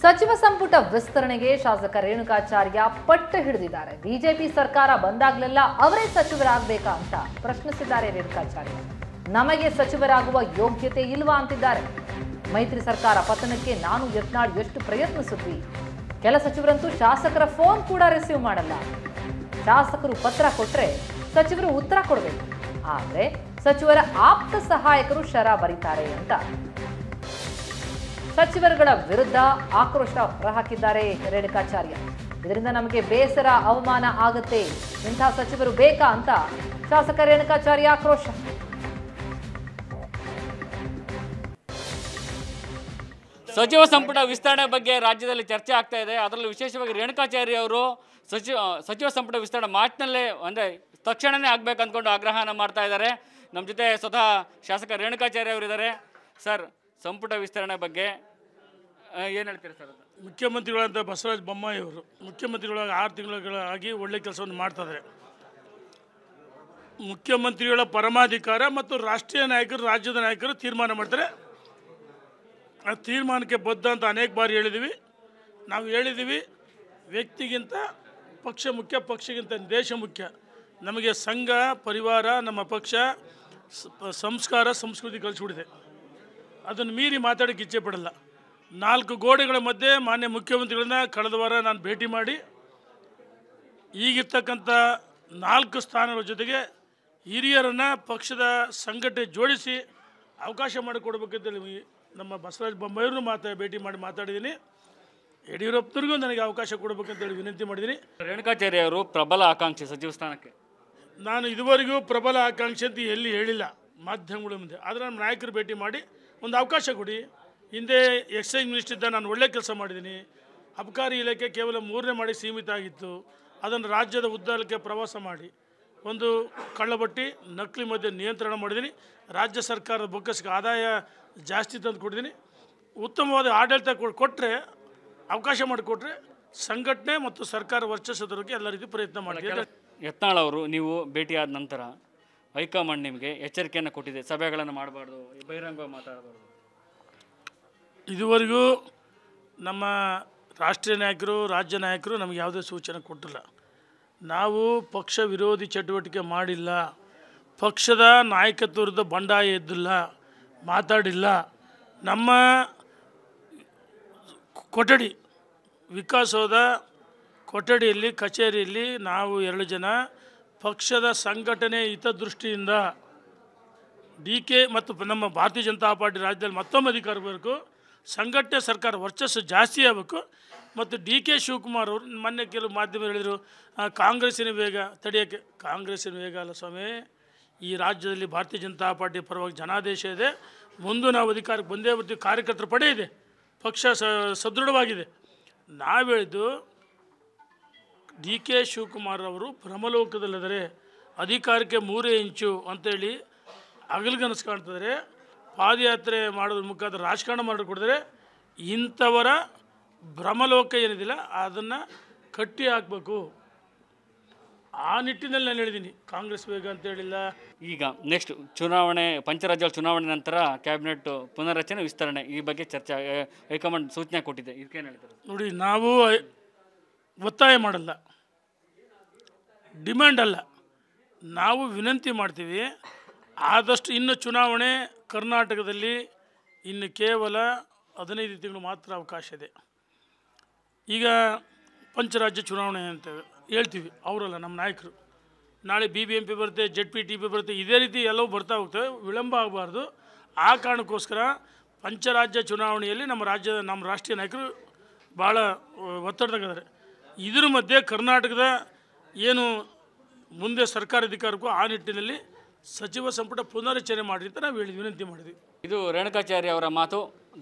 ಸಚಿವ ಸಂಪುಟ ವಿಸ್ತರಣೆಗೆ ಶಾಸಕ ರೇಣುಕಾಚಾರ್ಯ ಪಟ್ಟು ಹಿಡಿದಿದ್ದಾರೆ ಬಿಜೆಪಿ ಸರ್ಕಾರ ಬಂದಾಗ್ಲೆಲ್ಲ ಅವರೇ ಸಚಿವರಾಗಬೇಕಾ ಅಂತ ಪ್ರಶ್ನಿಸಿದ್ದಾರೆ ರೇಣುಕಾಚಾರ್ಯ ನಮಗೆ ಸಚಿವರಾಗುವ ಯೋಗ್ಯತೆ ಇಲ್ವಾ ಅಂತಿದ್ದಾರೆ ಮೈತ್ರಿ ಸರ್ಕಾರ ಪತನಕ್ಕೆ ನಾನು ಯತ್ನಾಳ್ ಎಷ್ಟು ಪ್ರಯತ್ನಿಸಿದ್ವಿ ಕೆಲ ಸಚಿವರಂತೂ ಶಾಸಕರ ಫೋನ್ ಕೂಡ ರಿಸೀವ್ ಮಾಡಲ್ಲ ಶಾಸಕರು ಪತ್ರ ಕೊಟ್ರೆ ಸಚಿವರು ಉತ್ತರ ಕೊಡಬೇಕು ಆದ್ರೆ ಸಚಿವರ ಆಪ್ತ ಸಹಾಯಕರು ಶರ ಬರೀತಾರೆ ಅಂತ ಸಚಿವರುಗಳ ವಿರುದ್ಧ ಆಕ್ರೋಶ ಹೊರಹಾಕಿದ್ದಾರೆ ರೇಣುಕಾಚಾರ್ಯ ಇದರಿಂದ ನಮಗೆ ಬೇಸರ ಅವಮಾನ ಆಗುತ್ತೆ ಇಂಥ ಸಚಿವರು ಬೇಕಾ ಅಂತ ಶಾಸಕ ರೇಣುಕಾಚಾರ್ಯ ಆಕ್ರೋಶ ಸಚಿವ ಸಂಪುಟ ವಿಸ್ತರಣೆ ಬಗ್ಗೆ ರಾಜ್ಯದಲ್ಲಿ ಚರ್ಚೆ ಆಗ್ತಾ ಇದೆ ಅದರಲ್ಲೂ ವಿಶೇಷವಾಗಿ ರೇಣುಕಾಚಾರ್ಯ ಅವರು ಸಚಿವ ಸಚಿವ ಸಂಪುಟ ವಿಸ್ತರಣೆ ಮಾರ್ಚ್ನಲ್ಲೇ ಅಂದರೆ ತಕ್ಷಣವೇ ಆಗ್ಬೇಕು ಅಂದ್ಕೊಂಡು ಆಗ್ರಹನ ಮಾಡ್ತಾ ಇದ್ದಾರೆ ನಮ್ಮ ಜೊತೆ ಸ್ವತಃ ಶಾಸಕ ರೇಣುಕಾಚಾರ್ಯ ಅವರಿದ್ದಾರೆ ಸರ್ ಸಂಪುಟ ವಿಸ್ತರಣೆ ಬಗ್ಗೆ ಏನು ಹೇಳ್ತೀರಾ ಸರ್ ಅದು ಮುಖ್ಯಮಂತ್ರಿಗಳಂತ ಬಸವರಾಜ ಬೊಮ್ಮಾಯಿ ಅವರು ಮುಖ್ಯಮಂತ್ರಿಗಳಾಗಿ ಆರು ತಿಂಗಳಾಗಿ ಒಳ್ಳೆ ಕೆಲಸವನ್ನು ಮಾಡ್ತಾರೆ ಮುಖ್ಯಮಂತ್ರಿಗಳ ಪರಮಾಧಿಕಾರ ಮತ್ತು ರಾಷ್ಟ್ರೀಯ ನಾಯಕರು ರಾಜ್ಯದ ನಾಯಕರು ತೀರ್ಮಾನ ಮಾಡ್ತಾರೆ ಆ ತೀರ್ಮಾನಕ್ಕೆ ಬದ್ಧ ಅಂತ ಅನೇಕ ಬಾರಿ ಹೇಳಿದ್ದೀವಿ ನಾವು ಹೇಳಿದ್ದೀವಿ ವ್ಯಕ್ತಿಗಿಂತ ಪಕ್ಷ ಮುಖ್ಯ ಪಕ್ಷಗಿಂತ ದೇಶ ಮುಖ್ಯ ನಮಗೆ ಸಂಘ ಪರಿವಾರ ನಮ್ಮ ಪಕ್ಷ ಸ- ಸಂಸ್ಕಾರ ಸಂಸ್ಕೃತಿ ಕಲಿಸ್ಬಿಟ್ಟಿದೆ ಅದನ್ನು ಮೀರಿ ಮಾತಾಡೋಕ್ಕೆ ಇಚ್ಛೆ ಪಡಲ್ಲ ನಾಲ್ಕು ಗೋಡೆಗಳ ಮಧ್ಯೆ ಮಾನ್ಯ ಮುಖ್ಯಮಂತ್ರಿಗಳನ್ನ ಕಳೆದ ವಾರ ನಾನು ಭೇಟಿ ಮಾಡಿ ಈಗಿರ್ತಕ್ಕಂಥ ನಾಲ್ಕು ಸ್ಥಾನಗಳ ಜೊತೆಗೆ ಹಿರಿಯರನ್ನು ಪಕ್ಷದ ಸಂಘಟನೆ ಜೋಡಿಸಿ ಅವಕಾಶ ಮಾಡಿಕೊಡ್ಬೇಕಂತೇಳಿ ಈ ನಮ್ಮ ಬಸವರಾಜ ಬೊಮ್ಮಾಯಿಯವ್ರನ್ನೂ ಮಾತಾ ಭೇಟಿ ಮಾಡಿ ಮಾತಾಡಿದ್ದೀನಿ ಯಡಿಯೂರಪ್ಪನವ್ರಿಗೂ ನನಗೆ ಅವಕಾಶ ಕೊಡಬೇಕಂತೇಳಿ ವಿನಂತಿ ಮಾಡಿದ್ದೀನಿ ರೇಣುಕಾಚಾರ್ಯ ಅವರು ಪ್ರಬಲ ಆಕಾಂಕ್ಷಿ ಸಚಿವ ಸ್ಥಾನಕ್ಕೆ ನಾನು ಇದುವರೆಗೂ ಪ್ರಬಲ ಆಕಾಂಕ್ಷೆ ಅಂತ ಎಲ್ಲಿ ಹೇಳಿಲ್ಲ ಮಾಧ್ಯಮಗಳ ಮುಂದೆ ಆದರೆ ನಮ್ಮ ನಾಯಕರು ಭೇಟಿ ಮಾಡಿ ಒಂದು ಅವಕಾಶ ಕೊಡಿ ಹಿಂದೆ ಎಕ್ಸೈಸ್ ಮಿನಿಸ್ಟರ್ ಇದ್ದ ನಾನು ಒಳ್ಳೆ ಕೆಲಸ ಮಾಡಿದ್ದೀನಿ ಅಬಕಾರಿ ಇಲಾಖೆ ಕೇವಲ ಮೂರನೇ ಮಾಡಿ ಸೀಮಿತ ಆಗಿತ್ತು ಅದನ್ನು ರಾಜ್ಯದ ಉದ್ದಕ್ಕೆ ಪ್ರವಾಸ ಮಾಡಿ ಒಂದು ಕಳ್ಳಬಟ್ಟಿ ನಕಲಿ ಮಧ್ಯೆ ನಿಯಂತ್ರಣ ಮಾಡಿದ್ದೀನಿ ರಾಜ್ಯ ಸರ್ಕಾರದ ಬೊಕ್ಕಸಕ್ಕೆ ಆದಾಯ ಜಾಸ್ತಿ ತಂದು ಕೊಟ್ಟಿದ್ದೀನಿ ಉತ್ತಮವಾದ ಆಡಳಿತ ಕೊಡ್- ಕೊಟ್ಟರೆ ಅವಕಾಶ ಮಾಡಿಕೊಟ್ರೆ ಸಂಘಟನೆ ಮತ್ತು ಸರ್ಕಾರ ವರ್ಚಸ್ಸೋದಕ್ಕೆ ಎಲ್ಲ ರೀತಿ ಪ್ರಯತ್ನ ಮಾಡಿದ್ದೀನಿ ಯತ್ನಾಳ್ ಅವರು ನೀವು ಭೇಟಿಯಾದ ನಂತರ ಹೈಕಮಾಂಡ್ ನಿಮಗೆ ಎಚ್ಚರಿಕೆಯನ್ನು ಕೊಟ್ಟಿದೆ ಸಭೆಗಳನ್ನು ಮಾಡಬಾರ್ದು ಬಹಿರಂಗವಾಗಿ ಮಾತಾಡಬಾರ್ದು ಇದುವರೆಗೂ ನಮ್ಮ ರಾಷ್ಟ್ರೀಯ ನಾಯಕರು ರಾಜ್ಯ ನಾಯಕರು ನಮಗೆ ಯಾವುದೇ ಸೂಚನೆ ಕೊಟ್ಟಿಲ್ಲ ನಾವು ಪಕ್ಷ ವಿರೋಧಿ ಚಟುವಟಿಕೆ ಮಾಡಿಲ್ಲ ಪಕ್ಷದ ನಾಯಕತ್ವ ವಿರುದ್ಧ ಬಂಡಾಯ ಎದ್ದಿಲ್ಲ ಮಾತಾಡಿಲ್ಲ ನಮ್ಮ ಕೊಠಡಿ ವಿಕಾಸೌಧ ಕೊಠಡಿಯಲ್ಲಿ ಕಚೇರಿಯಲ್ಲಿ ನಾವು ಎರಡು ಜನ ಪಕ್ಷದ ಸಂಘಟನೆ ಹಿತದೃಷ್ಟಿಯಿಂದ ಡಿ ಕೆ ಮತ್ತು ನಮ್ಮ ಭಾರತೀಯ ಜನತಾ ಪಾರ್ಟಿ ರಾಜ್ಯದಲ್ಲಿ ಮತ್ತೊಮ್ಮೆ ಅಧಿಕಾರ ಬರಬೇಕು ಸಂಘಟನೆ ಸರ್ಕಾರ ವರ್ಚಸ್ಸು ಜಾಸ್ತಿ ಆಗಬೇಕು ಮತ್ತು ಡಿ ಕೆ ಶಿವಕುಮಾರ್ ಅವರು ಮೊನ್ನೆ ಕೆಲವು ಮಾಧ್ಯಮ ಹೇಳಿದರು ಆ, ಕಾಂಗ್ರೆಸ್ಸಿನ ವೇಗ ತಡೆಯೋಕ್ಕೆ ಕಾಂಗ್ರೆಸ್ಸಿನ ವೇಗ ಅಲ್ಲ ಸ್ವಾಮಿ ಈ ರಾಜ್ಯದಲ್ಲಿ ಭಾರತೀಯ ಜನತಾ ಪಾರ್ಟಿ ಪರವಾಗಿ ಜನಾದೇಶ ಇದೆ ಮುಂದೆ ನಾವು ಅಧಿಕಾರಕ್ಕೆ ಬಂದೇ ಬರ್ತೀವಿ ಕಾರ್ಯಕರ್ತರ ಪಡೆ ಇದೆ ಪಕ್ಷ ಸ ಸದೃಢವಾಗಿದೆ ನಾವು ಹೇಳಿದ್ದು ಡಿ ಕೆ ಶಿವಕುಮಾರ್ ಅವರು ಭ್ರಮಲೋಕದಲ್ಲಿದ್ದಾರೆ ಅಧಿಕಾರಕ್ಕೆ ಮೂರೇ ಇಂಚು ಅಂತೇಳಿ ಹಗಲ್ಗನಸು ಕಾಣ್ತಿದ್ದಾರೆ ಪಾದಯಾತ್ರೆ ಮಾಡೋದ್ರ ಮುಖಾಂತರ ರಾಜಕಾರಣ ಮಾಡಿಕೊಡಿದ್ರೆ ಇಂಥವರ ಭ್ರಮಲೋಕ ಏನಿದಿಲ್ಲ ಅದನ್ನು ಕಟ್ಟಿ ಹಾಕಬೇಕು ಆ ನಿಟ್ಟಿನಲ್ಲಿ ನಾನು ಹೇಳಿದ್ದೀನಿ ಕಾಂಗ್ರೆಸ್ ವೇಗ ಅಂತ ಹೇಳಿಲ್ಲ ಈಗ ನೆಕ್ಸ್ಟ್ ಚುನಾವಣೆ ಪಂಚರಾಜ್ಯ ಚುನಾವಣೆ ನಂತರ ಕ್ಯಾಬಿನೆಟ್ ಪುನರ್ರಚನೆ ವಿಸ್ತರಣೆ ಈ ಬಗ್ಗೆ ಚರ್ಚೆ ಆ, ಹೈಕಮಾಂಡ್ ಸೂಚನೆ ಕೊಟ್ಟಿದೆ ಇದಕ್ಕೇನು ಹೇಳ್ತಾರೆ ನೋಡಿ ನಾವು ಒತ್ತಾಯ ಮಾಡಲ್ಲ ಡಿಮ್ಯಾಂಡ್ ಅಲ್ಲ ನಾವು ವಿನಂತಿ ಮಾಡ್ತೀವಿ ಆದಷ್ಟು ಇನ್ನು ಚುನಾವಣೆ ಕರ್ನಾಟಕದಲ್ಲಿ ಇನ್ನು ಕೇವಲ ಹದಿನೈದು ತಿಂಗಳು ಮಾತ್ರ ಅವಕಾಶ ಇದೆ ಈಗ ಪಂಚರಾಜ್ಯ ಚುನಾವಣೆ ಅಂತ ಹೇಳ್ತೀವಿ ಅವರಲ್ಲ ನಮ್ಮ ನಾಯಕರು ನಾಳೆ ಬಿ ಬಿ ಎಂ ಪಿ ಬರುತ್ತೆ ಜೆಡ್ ಪಿ ಟಿ ಪಿ ಬರುತ್ತೆ ಇದೇ ರೀತಿ ಎಲ್ಲವೂ ಬರ್ತಾ ಹೋಗ್ತವೆ ವಿಳಂಬ ಆಗಬಾರ್ದು ಆ ಕಾರಣಕ್ಕೋಸ್ಕರ ಪಂಚರಾಜ್ಯ ಚುನಾವಣೆಯಲ್ಲಿ ನಮ್ಮ ರಾಜ್ಯದ ನಮ್ಮ ರಾಷ್ಟ್ರೀಯ ನಾಯಕರು ಭಾಳ ಒತ್ತಡದಾಗಿದ್ದಾರೆ ಇದ್ರ ಮಧ್ಯೆ ಕರ್ನಾಟಕದ ಏನು ಮುಂದೆ ಸರ್ಕಾರ ಅಧಿಕಾರಕ್ಕೂ ಆ ನಿಟ್ಟಿನಲ್ಲಿ ಸಚಿವ ಸಂಪುಟ ಪುನರಚನೆ ಮಾಡಿ ಅಂತ ನಾವು ಹೇಳಿ ವಿನಂತಿ ಮಾಡಿದ್ವಿ ಇದು ರೇಣುಕಾಚಾರ್ಯ ಅವರ ಮಾತು